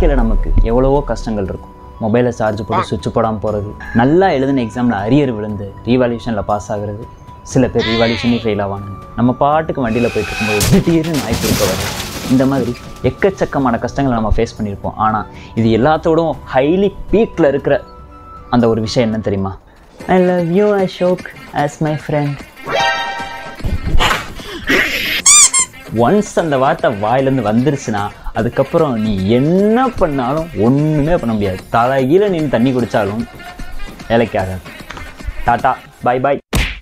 வாழ்க்கையில் நமக்கு எவ்வளவோ கஷ்டங்கள் இருக்கும் மொபைலை சார்ஜ் போட்டு சுவிட்ச் போடாமல் போகிறது நல்லா எழுதின எக்ஸாமில் அரியர் விழுந்து ரீவால்யூஷனில் பாஸ் ஆகுறது சில பேர் ரீவால்யூஷனே ஃபெயில் ஆவாங்க நம்ம பாட்டுக்கு வண்டியில் போயிட்டு இருக்கும்போது திடீர்னு நாய் குறுக்க வருது இந்த மாதிரி எக்கச்சக்கமான கஷ்டங்களை நம்ம ஃபேஸ் பண்ணியிருப்போம் ஆனால் இது எல்லாத்தோடும் ஹைலி பீக்கில் இருக்கிற அந்த ஒரு விஷயம் என்ன தெரியுமா I love you Ashok as my friend once அந்த வார்த்தை வாயிலேருந்து வந்துருச்சுன்னா அதுக்கப்புறம் நீ என்ன பண்ணாலும் ஒன்றுமே பண்ண முடியாது தலைகீழ நீ தண்ணி குடித்தாலும் வேலைக்கு ஆகாது டாட்டா பை பை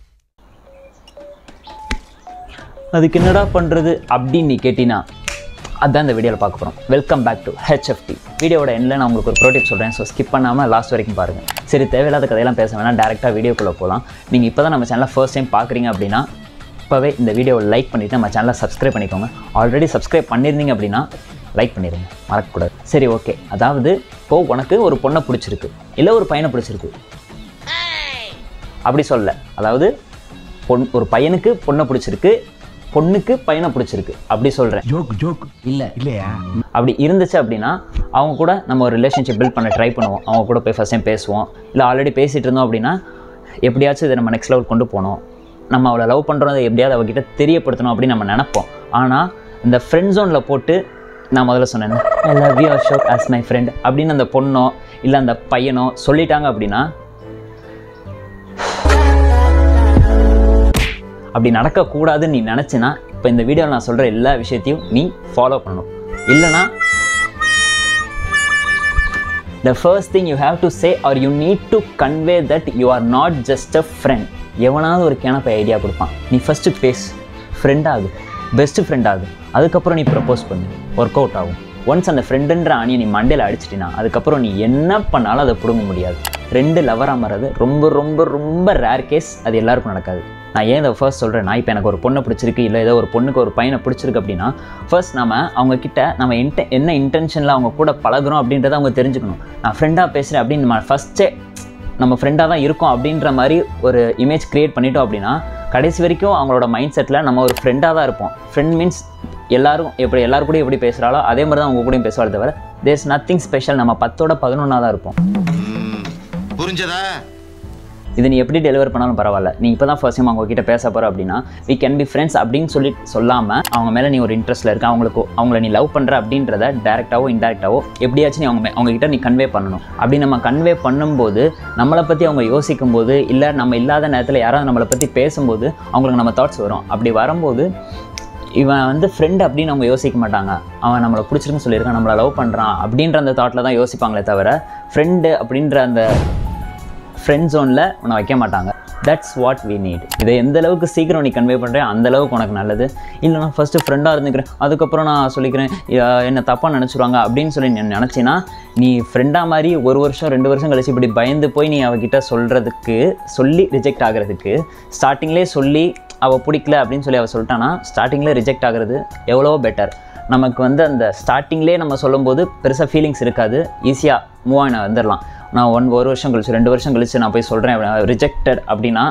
அதுக்கு என்னடா பண்ணுறது அப்படின்னு நீ கேட்டினா அதான் இந்த வீடியோவில் பார்க்க போகிறோம் வெல்கம் பேக் டு ஹெச்எஃப்டி வீடியோட எண்ணில் நான் உங்களுக்கு ஒரு ப்ரோட்டிப் சொல்கிறேன் ஸோ ஸ்கிப் பண்ணாமல் லாஸ்ட் வரைக்கும் பாருங்கள் சரி தேவையில்லாத கதையெல்லாம் பேச வேணாம் டேரெக்டாக வீடியோக்குள்ளே போகலாம் நீங்கள் இப்போ தான் நம்ம சேனலை ஃபர்ஸ்ட் டைம் பார்க்குறீங்க அப்படின்னா இப்போவே இந்த வீடியோவை லைக் பண்ணிவிட்டு நம்ம சேனலை சப்ஸ்கிரைப் பண்ணிக்கோங்க ஆல்ரெடி சப்ஸ்கிரைப் பண்ணியிருந்தீங்க அப்படின்னா லைக் பண்ணிடுங்க மறக்கக்கூடாது சரி ஓகே அதாவது இப்போ உனக்கு ஒரு பொண்ணை பிடிச்சிருக்கு இல்லை ஒரு பையனை பிடிச்சிருக்கு அப்படி சொல்ல அதாவது பொன் ஒரு பையனுக்கு பொண்ணை பிடிச்சிருக்கு பொண்ணுக்கு பையனை பிடிச்சிருக்கு அப்படி சொல்கிறேன் ஜோக் ஜோக் இல்ல இல்லையா அப்படி இருந்துச்சு அப்படின்னா அவங்க கூட நம்ம ஒரு ரிலேஷன்ஷிப் பில்ட் பண்ண ட்ரை பண்ணுவோம் அவங்க கூட போய் ஃபஸ்ட் டைம் பேசுவோம் இல்லை ஆல்ரெடி பேசிகிட்டு இருந்தோம் அப்படின்னா எப்படியாச்சும் இதை நம்ம நெக்ஸ்ட் லெவல் கொண்டு போகணும் நம்ம அவளை லவ் பண்ணுறதை எப்படியாவது அவகிட்ட தெரியப்படுத்தணும் அப்படின்னு நம்ம நினைப்போம் ஆனால் இந்த ஃப்ரெண்ட் ஜோனில் போட்டு நான் முதல்ல சொன்னேன் I love you Ashok as my friend அப்படின்னு அந்த பொண்ணோ இல்லை அந்த பையனோ சொல்லிட்டாங்க அப்படின்னா அப்படி நடக்கக்கூடாதுன்னு நீ நினச்சினா இப்போ இந்த வீடியோவில் நான் சொல்கிற எல்லா விஷயத்தையும் நீ ஃபாலோ பண்ணணும் இல்லைனா the first thing you have to say or you need to convey that you are not just a friend எவனாவது ஒரு கிணப்பை ஐடியா கொடுப்பான் நீ ஃபஸ்ட்டு பேசு ஃப்ரெண்ட் ஆகு பெஸ்ட் ஃப்ரெண்ட் ஆகு அதுக்கப்புறம் நீ ப்ரப்போஸ் பண்ணு ஒர்க் அவுட் ஆகும் ஒன்ஸ் அந்த ஃப்ரெண்டுன்ற அணியை நீ மண்டையில் அடிச்சிட்டினா அதுக்கப்புறம் நீ என்ன பண்ணாலும் அதை பிடுங்க முடியாது ரெண்டு லவர் அமர்றது ரொம்ப ரொம்ப ரொம்ப ரேர் கேஸ் அது எல்லாருக்கும் நடக்காது நான் ஏன் இதை ஃபர்ஸ்ட் சொல்கிறேன் நான் இப்போ எனக்கு ஒரு பொண்ணை பிடிச்சிருக்கு இல்லை ஏதோ ஒரு பொண்ணுக்கு ஒரு பையனை பிடிச்சிருக்கு அப்படின்னா ஃபர்ஸ்ட் நம்ம அவங்க கிட்ட நம்ம இன்ட என்ன இன்டென்ஷனில் அவங்க கூட பழகுறோம் அப்படின்றத அவங்க தெரிஞ்சுக்கணும் நான் ஃப்ரெண்டாக பேசுகிறேன் அப்படின்னு நம்ம ஃபஸ்ட்டே நம்ம ஃப்ரெண்டாக தான் இருக்கோம் அப்படின்ற மாதிரி ஒரு இமேஜ் க்ரியேட் பண்ணிட்டோம் அப்படின்னா கடைசி வரைக்கும் அவங்களோட மைண்ட் செட்டில் நம்ம ஒரு ஃப்ரெண்டாக தான் இருப்போம் ஃப்ரெண்ட் மீன்ஸ் எல்லாரும் எப்படி எல்லாரும் கூட எப்படி பேசுகிறாலோ அதே மாதிரி தான் அவங்க கூடயும் பேசுவாள் தவிர தேர்ஸ் நத்திங் ஸ்பெஷல் நம்ம பத்தோட பதினொன்றா தான் இருப்போம் புரிஞ்சதா இது நீ எப்படி டெலிவர் பண்ணாலும் பரவாயில்ல நீ இப்போ தான் ஃபர்ஸ்ட் டைம் அவங்க கிட்ட பேச போகிற அப்படின்னா வி கேன் பி ஃப்ரெண்ட்ஸ் அப்படின்னு சொல்லி சொல்லாமல் அவங்க மேலே நீ ஒரு இன்ட்ரெஸ்ட்டில் இருக்க அவங்களுக்கு அவங்கள நீ லவ் பண்ணுற அப்படின்றத டேரெக்டாவோ இன்டெரக்டாவோ எப்படியாச்சும் நீ அவங்க மே- அவங்க கிட்ட நீ கன்வே பண்ணணும் அப்படி நம்ம கன்வே பண்ணும்போது நம்மளை பற்றி அவங்க யோசிக்கும் போது இல்லை நம்ம இல்லாத நேரத்தில் யாராவது நம்மளை பற்றி பேசும்போது அவங்களுக்கு நம்ம தாட்ஸ் வரும் அப்படி வரும்போது இவன் வந்து ஃப்ரெண்ட் அப்படின்னு அவங்க யோசிக்க மாட்டாங்க அவன் நம்மளை பிடிச்சிருக்குன்னு சொல்லியிருக்கான் நம்மளை லவ் பண்ணுறான் அப்படின்ற அந்த தாட்டில் தான் யோசிப்பாங்களே தவிர ஃப்ரெண்டு அப்படின்ற அந்த ஃப்ரெண்ட் ஜோனில் உன்னை வைக்க மாட்டாங்க தட்ஸ் வாட் வி நீட் இதை எந்த அளவுக்கு சீக்கிரம் நீ கன்வே பண்ணுறேன் அந்த அளவுக்கு உனக்கு நல்லது இல்லை நான் ஃபஸ்ட்டு ஃப்ரெண்டாக இருந்துக்கிறேன் அதுக்கப்புறம் நான் சொல்லிக்கிறேன் அஹ் என்ன தப்பாக நினச்சிருவாங்க அப்படின்னு சொல்லி நீ நினச்சின்னா நீ ஃப்ரெண்டாக மாதிரி ஒரு வருஷம் ரெண்டு வருஷம் கழிச்சு இப்படி பயந்து போய் நீ அவகிட்ட சொல்கிறதுக்கு சொல்லி ரிஜெக்ட் ஆகிறதுக்கு ஸ்டார்டிங்லேயே சொல்லி அவள் பிடிக்கல அப்படின்னு சொல்லி அவள் சொல்லிட்டானா ஸ்டார்டிங்லேயே ரிஜெக்ட் ஆகிறது எவ்வளவோ பெட்டர் நமக்கு வந்து அந்த ஸ்டார்டிங்லேயே நம்ம சொல்லும்போது பெருசாக ஃபீலிங்ஸ் இருக்காது ஈஸியாக மூவ் ஆன வந்துடலாம் நான் ஒன் ஒரு வருஷம் கழிச்சு ரெண்டு வருஷம் கழிச்சு நான் போய் சொல்கிறேன் ரிஜெக்டட் அப்படின்னா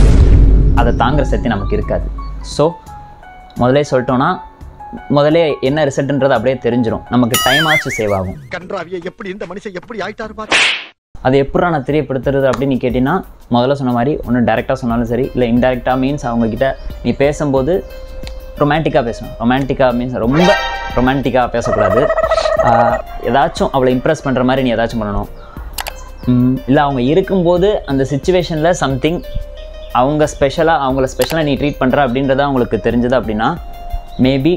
அதை தாங்குற சக்தி நமக்கு இருக்காது ஸோ முதலே சொல்லிட்டோன்னா முதலே என்ன ரிசல்ட்ன்றது அப்படியே தெரிஞ்சிடும் நமக்கு டைம் ஆச்சு சேவ் ஆகும் கன்றாவிய எப்படி இந்த மனுஷன் எப்படி ஆயிட்டாரு பாரு அது எப்படா நான் தெரியப்படுத்துறது அப்படின்னு நீ கேட்டிங்கன்னா முதல்ல சொன்ன மாதிரி ஒன்று டேரெக்டாக சொன்னாலும் சரி இல்லை இன்டெரக்டாக மீன்ஸ் அவங்கக்கிட்ட நீ பேசும்போது ரொமான்டிக்காக பேசணும் ரொமான்டிக்காக மீன்ஸ் ரொம்ப ரொமான்டிக்காக பேசக்கூடாது ஆஹ் ஏதாச்சும் அவளை இம்ப்ரெஸ் பண்ணுற மாதிரி நீ ஏதாச்சும் பண்ணணும் இல்லை அவங்க இருக்கும்போது அந்த சுச்சுவேஷனில் சம்திங் அவங்க ஸ்பெஷலாக அவங்கள ஸ்பெஷலாக நீ ட்ரீட் பண்ணுற அப்படின்றத அவங்களுக்கு தெரிஞ்சது அப்படின்னா மேபி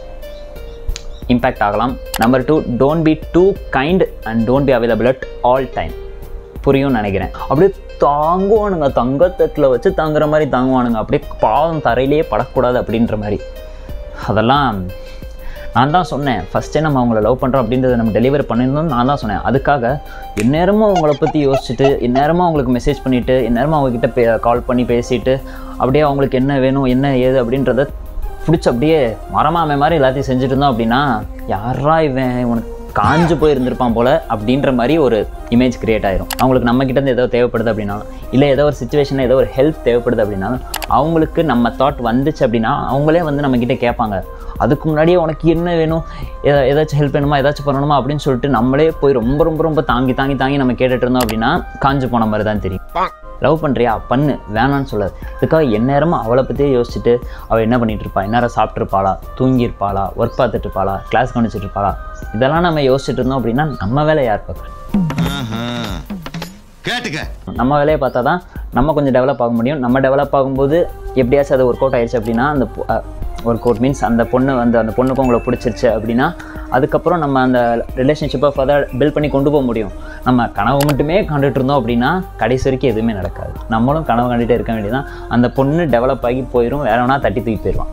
இம்பேக்ட் ஆகலாம் number two don't be too kind and don't be available at all time புரியும்னு நினைக்கிறேன் அப்படியே தாங்குவானுங்க தங்கத்தட்டில் வச்சு தாங்குற மாதிரி தாங்குவானுங்க அப்படியே பாவம் தரையிலேயே படக்கூடாது அப்படின்ற மாதிரி அதெல்லாம் நான் தான் சொன்னேன் ஃபஸ்ட்டே நம்ம அவங்கள லவ் பண்ணுறோம் அப்படின்றத நம்ம டெலிவரி பண்ணியிருந்தோம் நான் தான் சொன்னேன் அதுக்காக எந்நேரமும் அவங்கள பற்றி யோசிச்சுட்டு எந்நேரமும் அவங்களுக்கு மெசேஜ் பண்ணிவிட்டு எந்நேரமும் அவங்கக்கிட்ட பே கால் பண்ணி பேசிட்டு அப்படியே அவங்களுக்கு என்ன வேணும் என்ன ஏது அப்படின்றத பிடிச்சி அப்படியே மரமாமை மாதிரி எல்லாத்தையும் செஞ்சுட்டு இருந்தோம் அப்படின்னா யாரா இவன் இவனுக்கு காஞ்சு போயிருந்திருப்பான் போல அப்படின்ற மாதிரி ஒரு இமேஜ் கிரியேட் ஆயிரும் அவங்களுக்கு நம்ம கிட்ட இருந்து ஏதோ தேவைப்படுது அப்படின்னாலும் இல்லை ஏதோ ஒரு சுச்சுவேஷனில் ஏதோ ஒரு ஹெல்ப் தேவைப்படுது அப்படின்னாலும் அவங்களுக்கு நம்ம தாட் வந்துச்சு அப்படின்னா அவங்களே வந்து நம்ம கிட்ட கேட்பாங்க அதுக்கு முன்னாடியே உனக்கு என்ன வேணும் எதா ஏதாச்சும் ஹெல்ப் வேணுமா ஏதாச்சும் பண்ணணுமா அப்படின்னு சொல்லிட்டு நம்மளே போய் ரொம்ப ரொம்ப ரொம்ப தாங்கி தாங்கி தாங்கி நம்ம கேட்டுட்டு இருந்தோம் அப்படின்னா காஞ்சு போன மாதிரி தான் தெரியும் லவ் பண்ணுறியா பண்ணு வேணான்னு சொல்லாது இதுக்காக எந்நேரமும் அவளை பற்றியே யோசிச்சுட்டு அவள் என்ன பண்ணிட்டு இருப்பா எந்நேரம் சாப்பிட்ருப்பாளா தூங்கியிருப்பாளா ஒர்க் பார்த்துட்டு இருப்பாளா கிளாஸ் கவனிச்சிட்டு இருப்பாளா இதெல்லாம் நம்ம யோசிச்சுட்டு இருந்தோம் அப்படின்னா நம்ம வேலை யார் பார்க்குறது ஆஹா. கேட்டுக்க நம்ம வேலையை பார்த்தா தான் நம்ம கொஞ்சம் டெவலப் ஆக முடியும் நம்ம டெவலப் ஆகும்போது எப்படியாச்சும் அது ஒர்க் அவுட் ஆயிடுச்சு அப்படின்னா அந்த ஒர்க் அவுட் மீன்ஸ் அந்த பொண்ணு வந்து அந்த பொண்ணுக்கு உங்களை பிடிச்சிருச்சு அப்படின்னா அதுக்கப்புறம் நம்ம அந்த ரிலேஷன்ஷிப்பை ஃபர்தர் பில்ட் பண்ணி கொண்டு போக முடியும் நம்ம கனவு மட்டுமே கண்டுட்டு இருந்தோம் அப்படின்னா கடைசி வரைக்கும் எதுவுமே நடக்காது நம்மளும் கனவு கண்டுட்டே இருக்க வேண்டியதான் அந்த பொண்ணு டெவலப் ஆகி போயிடும் வேற வேணா தட்டி தூக்கி போயிடுவான்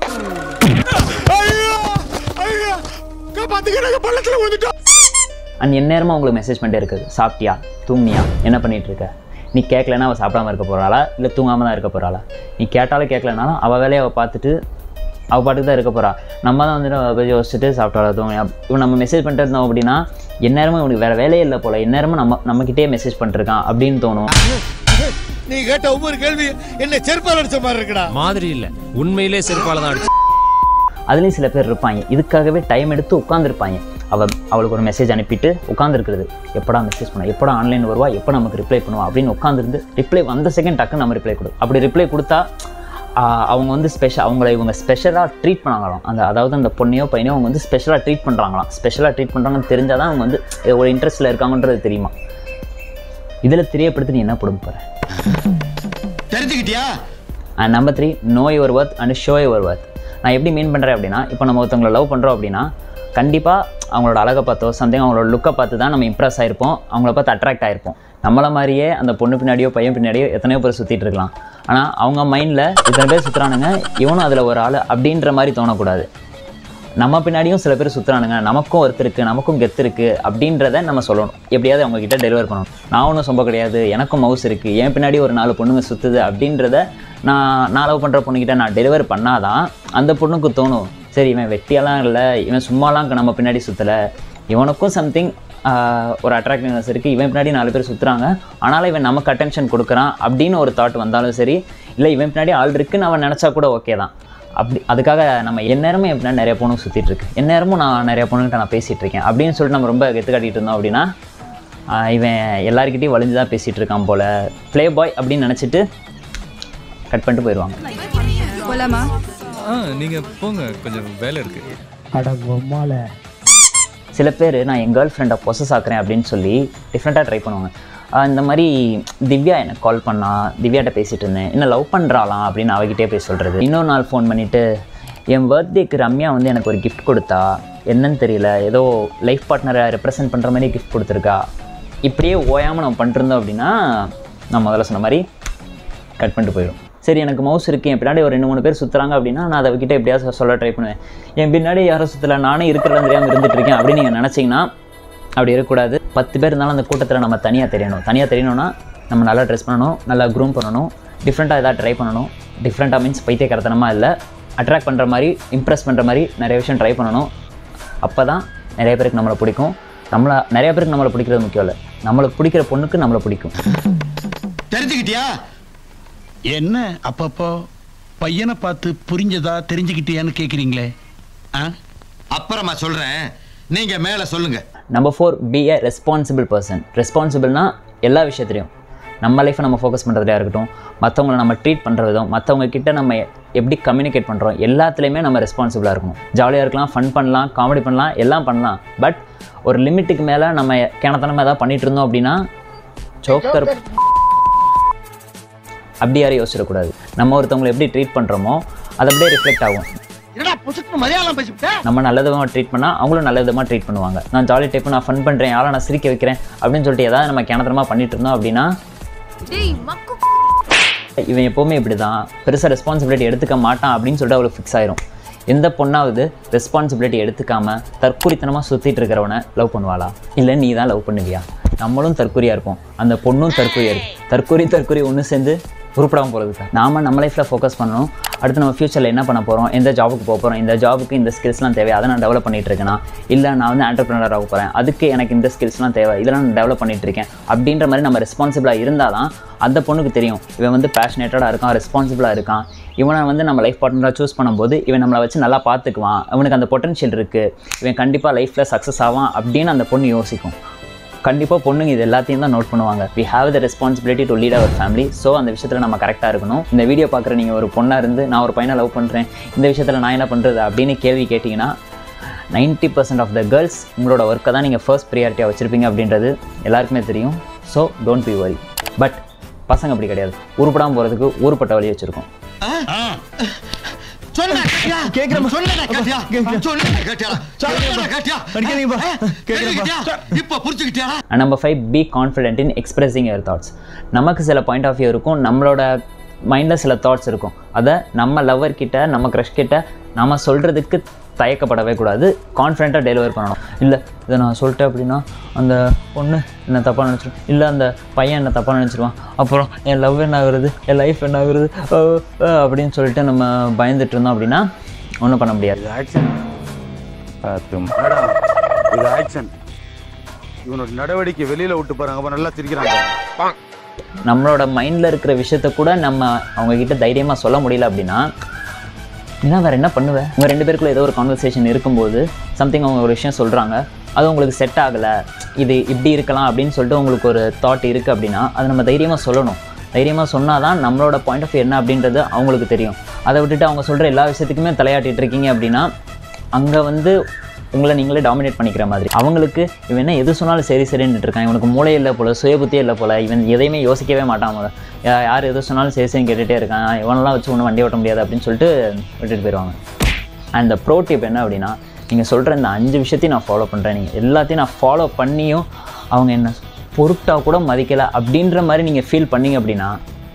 அண்ட் எந்நேரமும் உங்களுக்கு மெசேஜ் பண்ணிட்டே இருக்குது சாப்பிட்டியா தூங்குனியா என்ன பண்ணிட்டு இருக்க நீ கேட்கலன்னா அவள் சாப்பிடாம இருக்க போகிறாளா இல்லை தூங்காம தான் இருக்க போகிறாளா நீ கேட்டாலும் கேட்கலனாலும் அவள் வேலையை அவள் பார்த்துட்டு அவள் பாட்டுக்கு தான் இருக்க போகிறா நம்ம தான் வந்துட்டு அவள் போய் யோசிச்சுட்டு சாப்பிட்டாளா தூங்கியா இவன் நம்ம மெசேஜ் பண்ணிட்டு இருந்தோம் அப்படின்னா எந்நேரமும் இவனுக்கு வேறு வேலையே இல்லை போல எந்நேரமும் நம்ம நம்மக்கிட்டே மெசேஜ் பண்ணிருக்கான் அப்படின்னு தோணும் நீ கேட்ட ஒவ்வொரு கேள்வி என்ன செருப்பால் அடிச்ச மாதிரி இருக்குடா மாதிரி இல்ல உண்மையிலே செருப்பால தான் அடிச்சு அதுலேயும் சில பேர் இருப்பாங்க இதுக்காகவே டைம் எடுத்து உட்காந்துருப்பாங்க அவள் அவளுக்கு ஒரு மெசேஜ் அனுப்பிட்டு உட்காந்துருக்கிறது எப்படா மெசேஜ் பண்ண எப்படா ஆன்லைன் வருவா எப்போ நமக்கு ரிப்ளை பண்ணுவா அப்படின்னு உட்காந்துருந்து ரிப்ளை வந்த செகண்ட் டக்குன்னு நம்ம ரிப்ளை கொடு அப்படி ரிப்ளை கொடுத்தா ஆஹ், அவங்க வந்து ஸ்பெஷல் அவங்கள இவங்க ஸ்பெஷலாக ட்ரீட் பண்ணாங்களாம் அந்த அதாவது அந்த பொண்ணையோ பையனையோ அவங்க வந்து ஸ்பெஷலாக ட்ரீட் பண்ணுறாங்களாம் ஸ்பெஷலாக ட்ரீட் பண்ணுறாங்கன்னு தெரிஞ்சால் தான் அவங்க வந்து ஒரு இன்ட்ரெஸ்ட்டில் இருக்காங்கன்றது தெரியுமா இதில் தெரியப்படுத்தி நீ என்ன கொடுக்க போகிற தெரிஞ்சுக்கிட்டியா and number three know your worth and show your worth நான் எப்படி மீன் பண்ணுறேன் அப்படின்னா இப்போ நம்ம ஒருத்தவங்களை லவ் பண்ணுறோம் அப்படின்னா கண்டிப்பாக அவங்களோட அழகை பார்த்தோ சம்திங் அவங்களோட லுக்கை பார்த்து தான் நம்ம இம்ப்ரெஸ் ஆயிருப்போம் அவங்கள பார்த்து அட்ராக்ட் ஆயிருப்போம் நம்மள மாதிரியே அந்த பொண்ணு பின்னாடியோ பையன் பின்னாடியோ எத்தனையோ பேர் சுற்றிட்டு இருக்கலாம் ஆனால் அவங்க மைண்டில் இத்தனை பேர் சுற்றுறானுங்க இவனும் அதில் ஒரு ஆள் அப்படின்ற மாதிரி தோணக்கூடாது நம்ம பின்னாடியும் சில பேர் சுற்றுறானுங்க நமக்கும் ஒருத்தர் இருக்குது நமக்கும் கெத்து இருக்குது அப்படின்றத நம்ம சொல்லணும் எப்படியாவது அவங்க கிட்ட டெலிவர் பண்ணணும் நான் ஒன்றும் சொம்ப கிடையாது எனக்கும் மவுஸ் இருக்குது என் பின்னாடி ஒரு நாலு பொண்ணுங்க சுற்றுது அப்படின்றத நான் நான் லவ் பண்ணுற பொண்ணுக்கிட்ட நான் டெலிவர் பண்ணாதான் அந்த பொண்ணுக்கு தோணும் சரி இவன் வெட்டியெல்லாம் இல்லை இவன் சும்மாலாம் நம்ம பின்னாடி சுற்றலை இவனுக்கும் சம்திங் ஒரு அட்ராக்டிவ்னஸ் இருக்குது இவன் பின்னாடி நாலு பேர் சுற்றுறாங்க ஆனாலும் இவன் நமக்கு அட்டென்ஷன் கொடுக்குறான் அப்படின்னு ஒரு தாட் வந்தாலும் சரி இல்லை இவன் பின்னாடி ஆள் இருக்குன்னு அவன் நினச்சா கூட ஓகே தான் அப்படி அதுக்காக நம்ம எந்நேரமும் எப்படின்னா நிறைய பொண்ணுங்க சுற்றிட்டு இருக்கு எந்நேரமும் நான் நிறைய பொண்ணுகிட்ட நான் பேசிகிட்டு இருக்கேன் அப்படின்னு சொல்லிட்டு நம்ம ரொம்ப கெத்து காட்டிட்டு இருந்தோம் அப்படின்னா ஆஹ் இவன் எல்லாருக்கிட்டையும் வலிஞ்சு தான் பேசிகிட்டு இருக்கான் போல் ப்ளே பாய் அப்படின்னு நினச்சிட்டு கட் பண்ணிட்டு போயிடுவாங்க போலாமா ஆ நீங்க போங்க கொஞ்சம் வேலை இருக்கு சில பேர் நான் என் கேர்ள் ஃப்ரெண்டை பொசஸ் ஆக்குறேன் அப்படின்னு சொல்லி டிஃப்ரெண்ட்டாக ட்ரை பண்ணுவாங்க ஆஹ் இந்த மாதிரி திவ்யா எனக்கு கால் பண்ணா திவ்யாட்ட பேசிகிட்டு இருந்தேன் என்ன லவ் பண்ணுறாளாம் அப்படின்னு அவகிட்டே போய் சொல்கிறது இன்னொரு நாள் ஃபோன் பண்ணிவிட்டு என் பர்த்டேக்கு ரம்யா வந்து எனக்கு ஒரு gift கொடுத்தா என்னன்னு தெரியல ஏதோ லைஃப் பார்ட்னரை ரெப்ரசன்ட் பண்ணுற மாதிரி gift கொடுத்துருக்கா இப்படியே ஓயாமல் நம்ம பண்ணிருந்தோம் அப்படின்னா நான் முதல்ல சொன்ன மாதிரி கட் பண்ணிட்டு போயிடும் சரி எனக்கு மவுஸ் இருக்குது என் பின்னாடி ஒரு ரெண்டு மூணு பேர் சுற்றுறாங்க அப்படின்னா நான் அதை கிட்ட எப்படியாவது சொல்ல ட்ரை பண்ணுவேன் என் பின்னாடி யாரும் சுற்றல நானே இருக்கிறதா தெரியாமல் இருந்துட்டு இருக்கேன் அப்படின்னு நீங்கள் நினச்சிங்கன்னா அப்படி இருக்கக்கூடாது பத்து பேர் இருந்தாலும் அந்த கூட்டத்தில் நம்ம தனியாக தெரியணும் தனியாக தெரியணும்னா நம்ம நல்லா ட்ரெஸ் பண்ணணும் நல்லா க்ரூம் பண்ணணும் டிஃப்ரெண்ட்டாக எதாவது ட்ரை பண்ணணும் டிஃப்ரெண்ட்டாக மீன்ஸ் பைத்தியக்காரத்தனமாக இல்லை அட்ராக்ட் பண்ணுற மாதிரி இம்ப்ரெஸ் பண்ணுற மாதிரி நிறைய விஷயம் ட்ரை பண்ணணும் அப்போ தான் நிறைய பேருக்கு நம்மளை பிடிக்கும் நம்மளை நிறைய பேருக்கு நம்மளை பிடிக்கிறது முக்கியம் இல்லை நம்மளுக்கு பிடிக்கிற பொண்ணுக்கு நம்மளை பிடிக்கும் தெரிஞ்சுக்கிட்டியா என்ன அப்பப்போ பையனை பார்த்து புரிஞ்சதா தெரிஞ்சுக்கிட்டியான்னு கேக்குறீங்களே ஆ அப்புறமா சொல்றேன் நீங்க மேல சொல்லுங்க number four be a responsible person ரெஸ்பான்சிபிள்னா எல்லா விஷயத்துலையும் நம்ம லைஃப்பை நம்ம ஃபோக்கஸ் பண்ணுறதுலையா இருக்கட்டும் மற்றவங்களை நம்ம ட்ரீட் பண்ணுற விதம் மற்றவங்க கிட்ட நம்ம எப்படி கம்யூனிகேட் பண்ணுறோம் எல்லாத்துலேயுமே நம்ம ரெஸ்பான்சிபிளாக இருக்கணும் ஜாலியாக இருக்கலாம் ஃபன் பண்ணலாம் காமெடி பண்ணலாம் எல்லாம் பண்ணலாம் பட் ஒரு லிமிட்டுக்கு மேலே நம்ம கிணத்தனமாக ஏதாவது பண்ணிட்டு இருந்தோம் அப்படின்னா சோக்கர் அப்படி யாரும் யோசிச்சிடக்கூடாது நம்ம ஒருத்தவங்களை எப்படி ட்ரீட் பண்ணுறோமோ அது அப்படியே ரிஃப்ளெக்ட் ஆகும் என்னடா புசுக்கு மலையாளம் பேசிவிட்ட நம்ம நல்ல விதமாக ட்ரீட் பண்ணால் அவங்களும் நல்ல விதமாக ட்ரீட் பண்ணுவாங்க நான் ஜாலி டைப் நான் ஃபன் பண்ணுறேன் யாரை நான் சிரிக்க வைக்கிறேன் அப்படின்னு சொல்லிட்டு ஏதாவது நம்ம கிணத்தனமாக பண்ணிட்டு இருந்தோம் அப்படின்னா டேய் மக்கு இவன் எப்போவுமே இப்படி தான் பெருசாக ரெஸ்பான்சிபிலிட்டி எடுத்துக்க மாட்டான் அப்படின்னு சொல்லிட்டு அவளுக்கு ஃபிக்ஸ் ஆயிரும் எந்த பொண்ணாவது ரெஸ்பான்சிபிலிட்டி எடுத்துக்காம தற்குறித்தனமாக சுற்றிட்டு இருக்கிறவனை லவ் பண்ணுவாளா இல்லை நீ தான் லவ் பண்ணுவியா நம்மளும் தற்குறியாக இருப்போம் அந்த பொண்ணும் தற்குறியாக இருக்கும் தற்குறி தற்குறி ஒன்று சேர்ந்து உருப்படாமல் போகிறது சார் நாம நம்ம லைஃப்பில் ஃபோக்கஸ் பண்ணணும் அடுத்து நம்ம ஃப்யூச்சரில் என்ன பண்ண போகிறோம் எந்த ஜாபுக்கு போக போகிறோம் இந்த ஜாபுக்கு இந்த ஸ்கில்ஸ்லாம் தேவை அதை நான் டெவலப் பண்ணிட்டு இருக்கேனா இல்லை நான் வந்து ஆண்டர்பிரினர் ஆக போகிறேன் அதுக்கு எனக்கு இந்த ஸ்கில்ஸ்லாம் தேவை இதெல்லாம் நான் டெவலப் பண்ணிட்டு இருக்கேன் அப்படின்ற மாதிரி நம்ம ரெஸ்பான்சிபிளாக இருந்தால் தான் அந்த பொண்ணுக்கு தெரியும் இவன் வந்து பேஷனேட்டடாக இருக்கான் ரெஸ்பான்சிபிளாக இருக்கான் இவனை வந்து நம்ம லைஃப் பார்ட்னராக சூஸ் பண்ணும்போது இவன் நம்மளை வச்சு நல்லா பார்த்துக்குவான் அவனுக்கு அந்த பொட்டன்ஷியல் இருக்குது இவன் கண்டிப்பாக லைஃப்பில் சக்ஸஸ் ஆவான் அப்படின்னு அந்த பொண்ணு யோசிக்கும் கண்டிப்பாக பொண்ணுங்க இது எல்லாத்தையும் தான் நோட் பண்ணுவாங்க we have the responsibility to lead our family so அந்த விஷயத்தில் நம்ம கரெக்டாக இருக்கணும் இந்த வீடியோ பார்க்குற நீங்கள் ஒரு பொண்ணாக இருந்து நான் ஒரு பையனை லவ் பண்ணுறேன் இந்த விஷயத்தில் நான் என்ன பண்ணுறது அப்படின்னு கேள்வி கேட்டிங்கன்னா ninety percent of the girls உங்களோட ஒர்க்கை தான் நீங்கள் ஃபர்ஸ்ட் ப்ரியாரிட்டியாக வச்சுருப்பீங்க அப்படின்றது எல்லாருக்குமே தெரியும் so don't be very but பசங்க அப்படி கிடையாது உருப்படாமல் போகிறதுக்கு ஊருப்பட்ட வழி வச்சுருக்கோம் சொன்ன கேட்டியா கேக்குறேன் சொன்ன கேட்டியா சொன்ன கேட்டியா சொன்ன கேட்டியா அடிக்காதீங்கப்பா. கேக்குறீங்க இப்ப புரிஞ்சுக்கிட்டியா and number five be confident in expressing your thoughts நமக்கு சில பாயிண்ட் ஆஃப் வியூ இருக்கும் நம்மளோட மைண்டில் சில தாட்ஸ் இருக்கும் அதை நம்ம லவ்வர் கிட்ட நம்ம க்ரஷ் கிட்ட நம்ம சொல்கிறதுக்கு தயக்கப்படவே கூடாது கான்ஃபிடென்ட்டாக டெலிவர் பண்ணணும் இல்லை இதை நான் சொல்லிட்டேன் அப்படின்னா அந்த பொண்ணு என்ன தப்பாக நினச்சிடும் இல்லை அந்த பையன் என்ன தப்பாக நினச்சிடுவான் அப்புறம் என் லவ் என்ன ஆகுறது என் லைஃப் என்ன ஆகுறது அஹ், அஹ் அப்படின்னு சொல்லிட்டு நம்ம பயந்துட்டு இருந்தோம் அப்படின்னா ஒன்றும் பண்ண முடியாது ஆக்ஷன் மேடம் இது ஆக்ஷன் இவனோட நடவடிக்கை வெளியில விட்டு பாருங்க அப்ப நல்லா சிரிக்கிறாங்க நம்மளோட மைண்டில் இருக்கிற விஷயத்த கூட நம்ம அவங்க கிட்ட தைரியமாக சொல்ல முடியல அப்படின்னா என்ன வேறு என்ன பண்ணுவேன் உங்கள் ரெண்டு பேருக்குள்ள ஏதோ ஒரு கான்வர்சேஷன் இருக்கும்போது சம்திங் அவங்க ஒரு விஷயம் சொல்கிறாங்க அது உங்களுக்கு செட் ஆகலை இது இப்படி இருக்கலாம் அப்படின்னு சொல்லிட்டு உங்களுக்கு ஒரு தாட் இருக்குது அப்படின்னா அதை நம்ம தைரியமாக சொல்லணும் தைரியமாக சொன்னால் தான் நம்மளோட பாயிண்ட் ஆஃப் வியூ என்ன அப்படின்றது அவங்களுக்கு தெரியும் அதை விட்டுட்டு அவங்க சொல்கிற எல்லா விஷயத்துக்குமே தலையாட்டிட்டு இருக்கீங்க அப்படின்னா அங்கே வந்து உங்களை நீங்களே டாமினேட் பண்ணிக்கிற மாதிரி அவங்களுக்கு இவன் என்ன எது சொன்னாலும் சரி சரின்னு இருக்கான் இவனுக்கு மூளை இல்லை போல சுய புத்தியே இல்லை போல இவன் எதையுமே யோசிக்கவே மாட்டான் போல யா- யார் எது சொன்னாலும் சரி சரின்னு கேட்டுகிட்டே இருக்கான் இவனெல்லாம் வச்சு ஒன்றும் வண்டி ஓட்ட முடியாது அப்படின்னு சொல்லிட்டு விட்டுட்டு போயிடுவாங்க அண்ட் இந்த ப்ரோ டிப் என்ன அப்படின்னா நீங்கள் சொல்கிற இந்த அஞ்சு விஷயத்தையும் நான் ஃபாலோ பண்ணுறேன் நீங்கள் எல்லாத்தையும் நான் ஃபாலோ பண்ணியும் அவங்க என்ன பொருட்டாக கூட மதிக்கலை அப்படின்ற மாதிரி நீங்கள் ஃபீல் பண்ணீங்க அப்படின்னா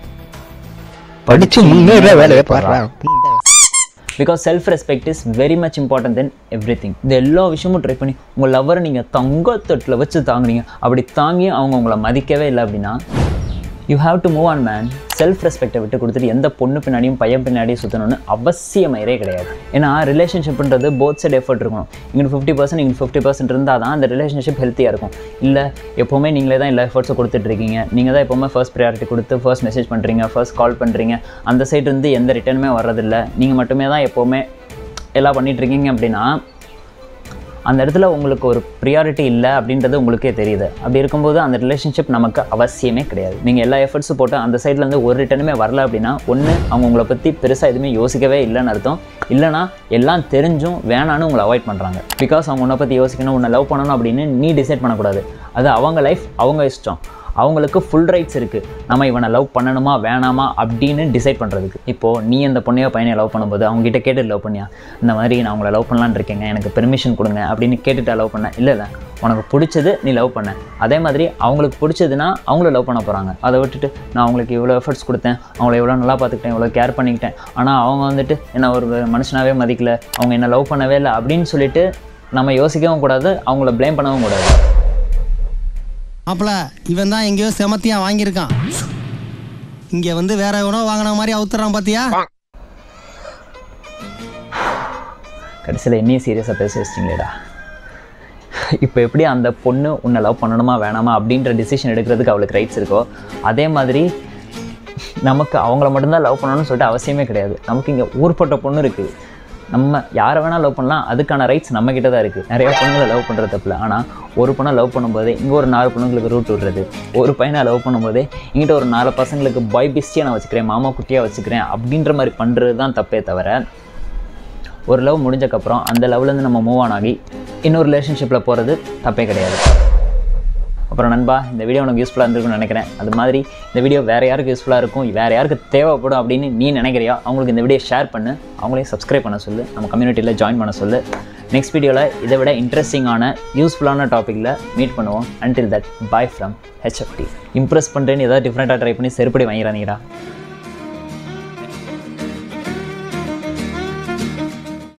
படிச்சு முன்னேற வேலையை பாடுறான் because self respect is very much important then everything இந்த எல்லா விஷயமும் ட்ரை பண்ணி உங்கள் லவ்வரை நீங்கள் தங்கத்தட்டில் வச்சு தாங்குறீங்க அப்படி தாங்கி அவங்க உங்களை மதிக்கவே இல்லை அப்படின்னா you have to move on man self ரெஸ்பெக்டை விட்டு கொடுத்துட்டு எந்த பொண்ணு பின்னாடியும் பையன் பின்னாடியும் சுற்றணும்னு அவசியமாயிரே கிடையாது ஏன்னா ரிலேஷன்ஷிப்ன்றது போத் சைடு எஃபர்ட் இருக்கணும் இங்கே ஃபிஃப்டி பர்சன்ட் இங்கே ஃபிஃப்டி பர்சன்ட் இருந்தால் தான் அந்த ரிலேஷன்ஷிப் ஹெல்த்தியாக இருக்கும் இல்லை எப்போவுமே நீங்களே தான் எல்லா எஃபர்ட்ஸும் கொடுத்துட்ருக்கீங்க நீங்கள் தான் எப்போவுமே ஃபர்ஸ்ட் ப்ரையாரிட்டி கொடுத்து ஃபர்ஸ்ட் மெசேஜ் பண்ணுறீங்க ஃபர்ஸ்ட் கால் பண்ணுறீங்க அந்த சைடு இருந்து எந்த ரிட்டர்னுமே வர்றதில்ல நீங்கள் மட்டுமே தான் எப்போவுமே எல்லாம் பண்ணிட்டு இருக்கீங்க அப்படின்னா அந்த இடத்துல உங்களுக்கு ஒரு ப்ரியாரிட்டி இல்லை அப்படின்றது உங்களுக்கே தெரியுது அப்படி இருக்கும்போது அந்த ரிலேஷன்ஷிப் நமக்கு அவசியமே கிடையாது நீங்கள் எல்லா எஃபர்ட்ஸும் போட்டு அந்த சைட்லேருந்து ஒரு ரிட்டனுமே வரல அப்படின்னா ஒன்று அவங்க உங்களை பற்றி பெருசாக எதுவுமே யோசிக்கவே இல்லைன்னு அர்த்தம் இல்லைனா எல்லாம் தெரிஞ்சும் வேணான்னு உங்களை அவாய்ட் பண்ணுறாங்க பிகாஸ் அவங்க உன்னை பற்றி யோசிக்கணும் உன்னை லவ் பண்ணணும் அப்படின்னு நீ டிசைட் பண்ணக்கூடாது அது அவங்க லைஃப் அவங்க இஷ்டம் அவங்களுக்கு ஃபுல் ரைட்ஸ் இருக்குது நம்ம இவனை லவ் பண்ணணுமா வேணாமா அப்படின்னு டிசைட் பண்ணுறதுக்கு இப்போது நீ அந்த பொண்ணையோ பையனையோ லவ் பண்ணும்போது அவங்க கிட்ட கேட்டு லவ் பண்ணியா இந்த மாதிரி நான் உங்களை லவ் பண்ணலான்னு இருக்கேங்க எனக்கு பெர்மிஷன் கொடுங்க அப்படின்னு கேட்டுட்டு லவ் பண்ண இல்லை இல்லை உனக்கு பிடிச்சது நீ லவ் பண்ண அதே மாதிரி அவங்களுக்கு பிடிச்சதுன்னா அவங்கள லவ் பண்ண போகிறாங்க அதை விட்டுட்டு நான் அவங்களுக்கு இவ்வளோ எஃபர்ட்ஸ் கொடுத்தேன் அவங்கள எவ்வளோ நல்லா பார்த்துக்கிட்டேன் இவ்வளோ கேர் பண்ணிக்கிட்டேன் ஆனால் அவங்க வந்துட்டு என்ன ஒரு மனுஷனாவே மதிக்கல அவங்க என்ன லவ் பண்ணவே இல்லை அப்படின்னு சொல்லிட்டு நம்ம யோசிக்கவும் கூடாது அவங்கள ப்ளேம் பண்ணவும் கூடாது மாப்பிள இவன் தான் எங்கேயோ செமத்தியா வாங்கியிருக்கான் இங்க வந்து வேற எவனோ வாங்கின மாதிரி அவுத்துறான் பாத்தியா கடைசியில் என்னையும் சீரியஸாக பேச வச்சிங்களேடா இப்போ எப்படி அந்த பொண்ணு உன்னை லவ் பண்ணணுமா வேணாமா அப்படின்ற டிசிஷன் எடுக்கிறதுக்கு அவளுக்கு ரைட்ஸ் இருக்கோ அதே மாதிரி நமக்கு அவங்கள மட்டும்தான் லவ் பண்ணணும்னு சொல்லிட்டு அவசியமே கிடையாது நமக்கு இங்கே ஊர்பட்ட பொண்ணு இருக்குது நம்ம யாரை வேணால் லவ் பண்ணலாம் அதுக்கான ரைட்ஸ் நம்ம கிட்ட தான் இருக்குது நிறைய பொண்ணுங்களை லவ் பண்ணுறது தப்பில்ல ஆனால் ஒரு பொண்ணை லவ் பண்ணும்போதே இங்கே ஒரு நாலு பொண்ணுங்களுக்கு ரூட் விடுறது ஒரு பையனை லவ் பண்ணும்போதே இங்கிட்ட ஒரு நாலு பசங்களுக்கு பாய் பிஸ்டியாக நான் வச்சுக்கிறேன் மாமா குட்டியாக வச்சுக்கிறேன் அப்படின்ற மாதிரி பண்ணுறது தான் தப்பே தவிர ஒரு லவ் முடிஞ்சக்கப்புறம் அந்த லவ்லேருந்து நம்ம மூவ் ஆன் ஆகி இன்னொரு ரிலேஷன்ஷிப்பில் போகிறது தப்பே கிடையாது அப்புறம் நண்பா இந்த வீடியோ உனக்கு யூஸ்ஃபுல்லாக இருந்திருக்கும்னு நினைக்கிறேன் அது மாதிரி இந்த வீடியோ வேறு யாருக்கு யூஸ்ஃபுல்லாக இருக்கும் வேறு யாருக்கு தேவைப்படும் அப்படின்னு நீ நினைக்கிறியா அவங்களுக்கு இந்த வீடியோ ஷேர் பண்ணு அவங்களையும் சப்ஸ்கிரைப் பண்ண சொல்லு நம்ம கம்யூனிட்டியில் ஜாயின் பண்ண சொல்லு நெக்ஸ்ட் வீடியோவில் இதை விட இன்ட்ரெஸ்டிங்கான யூஸ்ஃபுல்லான டாப்பிக்கில் மீட் பண்ணுவோம் until that bye from HFT impress பண்ணுறேன்னு ஏதாவது டிஃப்ரெண்ட்டாக ட்ரை பண்ணி செருப்படி வாங்கிறானீடா